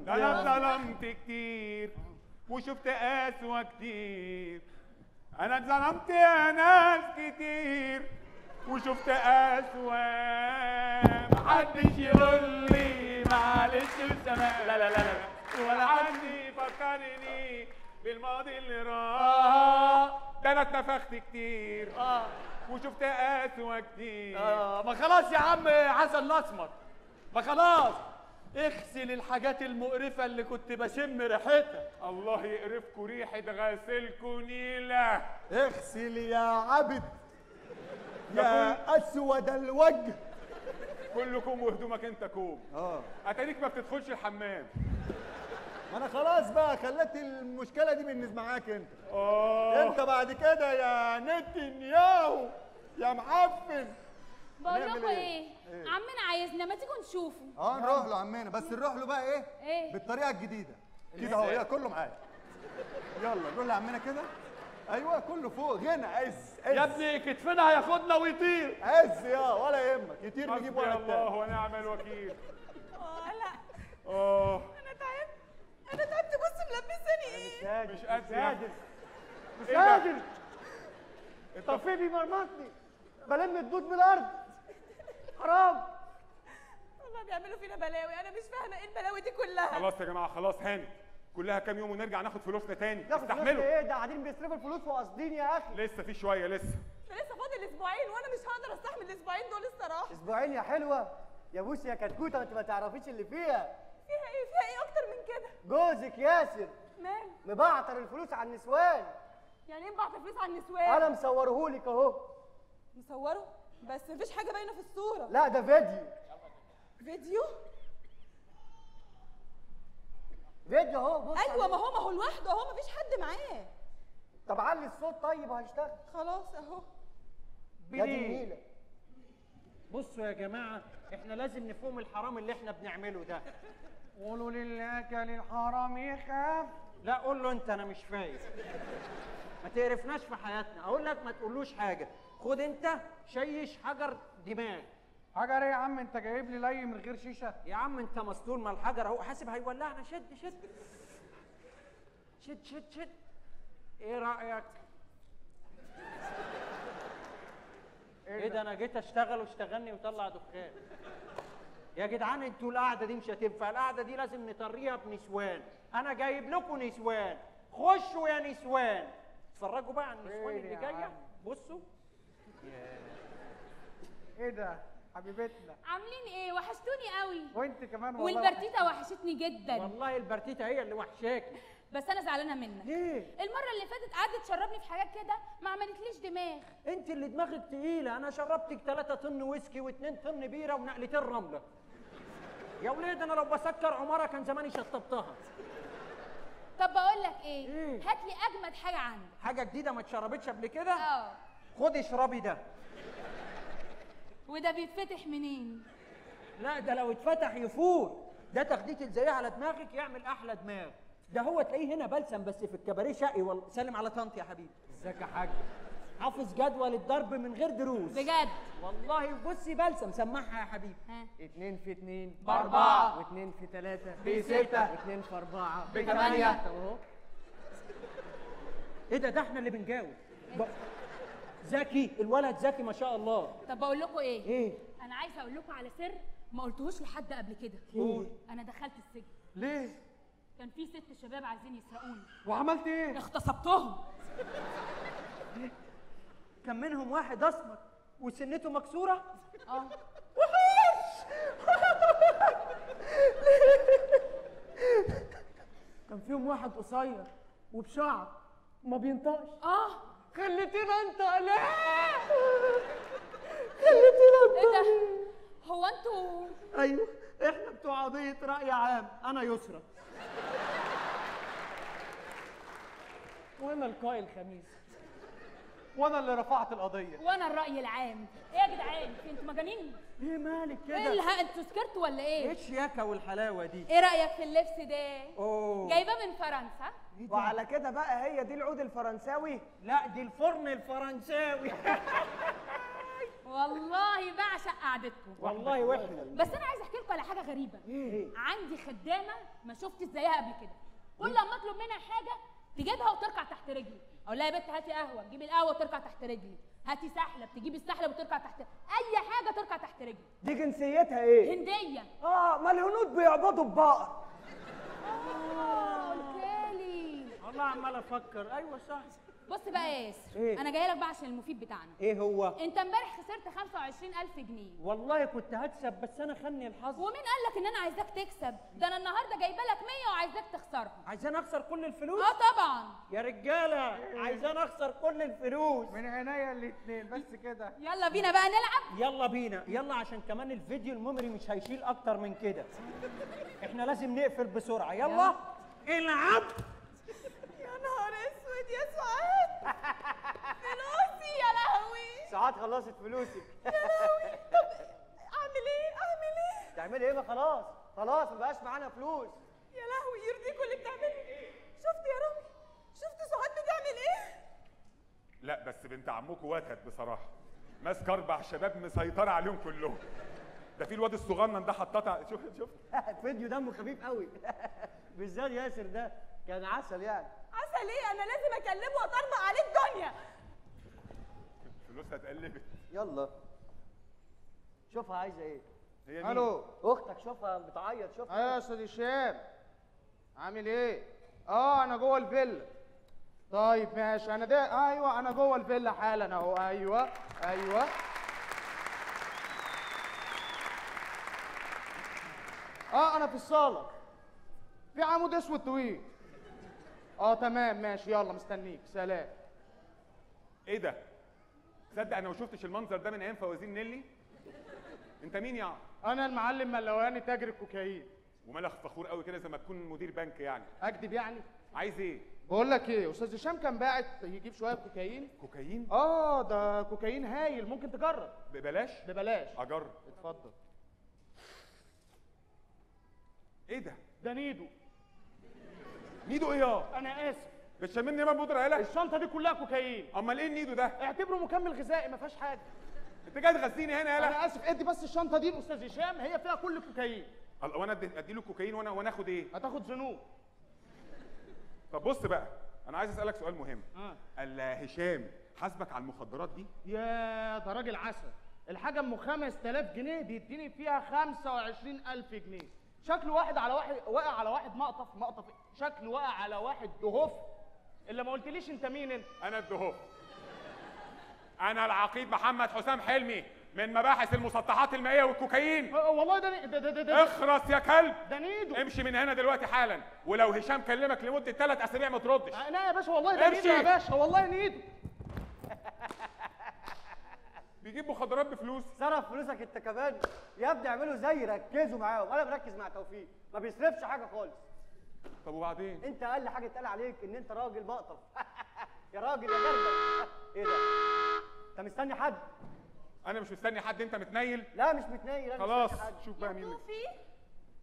انا اتظلمت كتير وشفت قسوة كتير انا اتظلمت يا ناس كتير وشفت قسوة محدش يقول لي معلش وسماح لا لا لا لا ولا حد يفكرني بالماضي اللي راح ده انا اتنفخت كتير اه وشفت قسوة كتير اه ما خلاص يا عم حسن الاسمر ما خلاص اغسل الحاجات المقرفة اللي كنت بشم ريحتها الله يقرفكوا ريحة غسيلكوا نيلة اغسل يا عبد يا اسود الوجه كلكم وهدومك انت كوم اه اتاريك ما بتدخلش الحمام ما انا خلاص بقى خليت المشكله دي بالنسبه معاك انت اه انت بعد كده يا نتنياهو يا معفن بقول هنعمل لكم إيه؟ ايه إيه؟ عمنا عايزنا ما تيجوا نشوفوا اه نروح له عمنا بس نروح له بقى ايه ايه بالطريقه الجديده كده اهو يا كله معايا يلا نروح لعمنا كده ايوه كله فوق غنى عز عز يا ابني كتفنا هياخدنا ويطير عز يا ولا يهمك يطير نجيب حسبي واحد الله تاني ونعم الوكيل اه لا اه انا تعبت انا تعبت بص ملبساني ايه مش قادر مش إيه ده؟ قادر الطفيل بيمرمطني بلم الدود من الارض حرام والله بيعملوا فينا بلاوي انا مش فاهمه ايه البلاوي دي كلها خلاص يا جماعه خلاص هانت كلها كام يوم ونرجع ناخد فلوسنا تاني ناخد فلوس استحملوا ايه ده قاعدين بيصرفوا الفلوس وقاصدين يا اخي لسه في شويه لسه ده لسه فاضل اسبوعين وانا مش هقدر استحمل الاسبوعين دول الصراحه اسبوعين يا حلوه يا بوسي يا كتكوته انت ما تعرفيش اللي فيها فيها ايه فيها ايه اكتر من كده جوزك ياسر مال مبعتر الفلوس على النسوان يعني ايه بعت فلوس على النسوان انا مصورهولك اهو مصوره بس مفيش حاجه باينه في الصوره لا ده فيديو فيديو فيديو اهو بص ايوه عليه. ما هو ما هو لوحده اهو مفيش حد معاه طب علي الصوت طيب وهيشتغل خلاص اهو يا دي النيله بصوا يا جماعة احنا لازم نفهم الحرام اللي احنا بنعمله ده قولوا لله كان الحرام يخاف لا قول له انت انا مش فاهم ما تقرفناش في حياتنا اقول لك ما تقولوش حاجة خد انت شيش حجر دماغ حجر ايه يا عم انت جايب لي لي من غير شيشه يا عم انت مسطول ما الحجر اهو حاسب هيولعنا شد شد شد شد شد ايه رأيك ايه ده انا جيت اشتغل واشتغلني وطلع دخان يا جدعان انتوا القعده دي مش هتنفع القعده دي لازم نطريها بنسوان انا جايب لكم نسوان خشوا يا نسوان اتفرجوا بقى على النسوان فين اللي يا جايه عم؟ بصوا ايه ده حبيبتنا عاملين ايه وحشتوني قوي وانت كمان والله والبرتيتا وحشتني جدا والله البرتيتا هي اللي وحشاكي بس انا زعلانه منك ليه المره اللي فاتت قعدت تشربني في حاجات كده ما عملتليش دماغ انت اللي دماغك تقيله انا شربتك 3 طن ويسكي و2 طن بيره ونقلتين رمله يا ولاد انا لو بسكر عماره كان زماني شطبتها طب بقول لك ايه, إيه؟ هات لي اجمد حاجه عندك حاجه جديده ما اتشربتش قبل كده اه خدي اشربي ده وده بيتفتح منين لا ده لو اتفتح يفور ده تخديت الزريعه على دماغك يعمل احلى دماغ ده هو تلاقيه هنا بلسم بس في الكباريه شقي والله سلم على طنط يا حبيبي ازيك يا حاج حافظ جدول الضرب من غير دروس بجد والله بصي بلسم سمعها يا حبيبي ها اتنين في اتنين بأربعة. واتنين في تلاتة بستة. واتنين في أربعة بتمانية. طب اهو ايه ده ده احنا اللي بنجاوب ب- ذكي الولد ذكي ما شاء الله طب بقول لكم ايه ايه انا عايزه اقول لكم على سر ما قلتهوش لحد قبل كده قول. انا دخلت السجن ليه كان في ست شباب عايزين يسرقوني وعملت ايه اغتصبتهم كان منهم واحد اسمر وسنته مكسوره اه كان فيهم واحد قصير وبشعر وما بينطقش اه خليتينا انت لا ايه ده هو انتوا ايوه احنا بتوع قضيه راي عام انا يسرى وانا القائل خميس وانا اللي رفعت القضيه وانا الراي العام ايه يا جدعان في انتوا مجانين ليه مالك ايه كده اللي ها- انتوا سكرتوا ولا ايه ايه الشياكه والحلاوه دي ايه رايك في اللبس ده اوه جايباه من فرنسا وعلى كده بقى هي دي العود الفرنساوي لا دي الفرن الفرنساوي والله بعشق قعدتكم والله واحنا بس انا عايز احكي لكم على حاجه غريبه عندي خدامه ما شفتش زيها قبل كده كل لما اطلب منها حاجه تجيبها وتركع تحت رجلي اقول لها يا بنت هاتي قهوه تجيب القهوه وتركع تحت رجلي هاتي سحلب تجيب السحلب وتركع تحت اي حاجه تركع تحت رجلي دي جنسيتها ايه؟ هنديه اه ما الهنود بيعبدوا ببقر اه قلتلي والله عمال افكر ايوه صح بص بقى يا ياسر إيه؟ انا جايه لك بقى عشان المفيد بتاعنا ايه هو انت امبارح خسرت 25000 جنيه والله كنت هكسب بس انا خني الحظ ومين قال لك ان انا عايزاك تكسب ده انا النهارده جايبه لك 100 وعايزاك تخسرها عايزان اخسر كل الفلوس اه طبعا يا رجاله عايزان اخسر كل الفلوس من عينيا الاتنين بس كده يلا بينا بقى نلعب يلا بينا يلا عشان كمان الفيديو الميموري مش هيشيل اكتر من كده احنا لازم نقفل بسرعه يلا العب يا نهار اسود يا سعاد فلوسي يا لهوي ساعات خلصت فلوسك اعمل ايه اعمل ايه تعملي ايه ما خلاص خلاص ما بقاش معانا فلوس يا لهوي يرضيكوا اللي بتعمله شفت يا رامي شفت سعاد بتعمل ايه لا بس بنت عمكم وتد بصراحه ماسكه اربع شباب مسيطره عليهم كلهم ده في الواد الصغنن ده حطاطها شوف شوف فيديو دمه خفيف قوي بالذات ياسر ده كان عسل يعني عسل ايه انا لازم اكلمه واطربق عليه الدنيا فلوسها اتقلبت يلا شوفها عايزه ايه هي مين؟ الو اختك شوفها بتعيط شوفها ايوه يا استاذ هشام عامل ايه اه انا جوه الفيلا طيب ماشي انا ده ايوه انا جوه الفيلا حالا اهو ايوه ايوه اه انا في الصاله في عمود اسود طويل اه تمام ماشي يلا مستنيك سلام ايه ده تصدق انا ما شفتش المنظر ده من ايام فوازين نيلي انت مين يا عم انا المعلم ملواني تاجر الكوكايين ومالك فخور قوي كده زي ما تكون مدير بنك يعني اكدب يعني عايز ايه بقول لك ايه استاذ هشام كان باعت يجيب شويه كوكايين كوكايين اه ده كوكايين هايل ممكن تجرب ببلاش ببلاش اجرب اتفضل ايه ده ده نيدو نيدو ايه يا انا اسف بتشممني يا بودره يالا الشنطه دي كلها كوكايين امال ايه النيدو ده اعتبره مكمل غذائي ما فيهاش حاجه انت جاي تغذيني هنا يالا انا اسف ادي بس الشنطه دي لاستاذ هشام هي فيها كل الكوكايين الله وانا ادي ادي له كوكايين وانا وانا اخد ايه هتاخد ذنوب طب بص بقى انا عايز اسالك سؤال مهم آه. قال هشام حاسبك على المخدرات دي يا ده راجل عسل الحاجه ام 5000 جنيه بيديني فيها 25000 جنيه شكل واحد على واحد واقع على واحد مقطف مقطف شكل واقع على واحد دهوف اللي ما قلتليش انت مين انت انا الدهوف انا العقيد محمد حسام حلمي من مباحث المسطحات المائيه والكوكايين آه، والله ده ده ده, ده, ده, اخرس يا كلب ده نيدو امشي من هنا دلوقتي حالا ولو هشام كلمك لمده ثلاث اسابيع ما تردش لا يا باشا والله ده امشي. نيدو يا باشا والله نيدو بيجيب مخدرات بفلوس صرف فلوسك انت كمان يا ابني اعملوا زي ركزوا معاهم انا مركز مع توفيق ما بيصرفش حاجه خالص طب وبعدين انت اقل حاجه اتقال عليك ان انت راجل مقطف يا راجل يا جردل ايه ده انت مستني حد انا مش مستني حد انت متنيل لا مش متنيل انا خلاص مستني حد شوف بقى مين اللي- توفي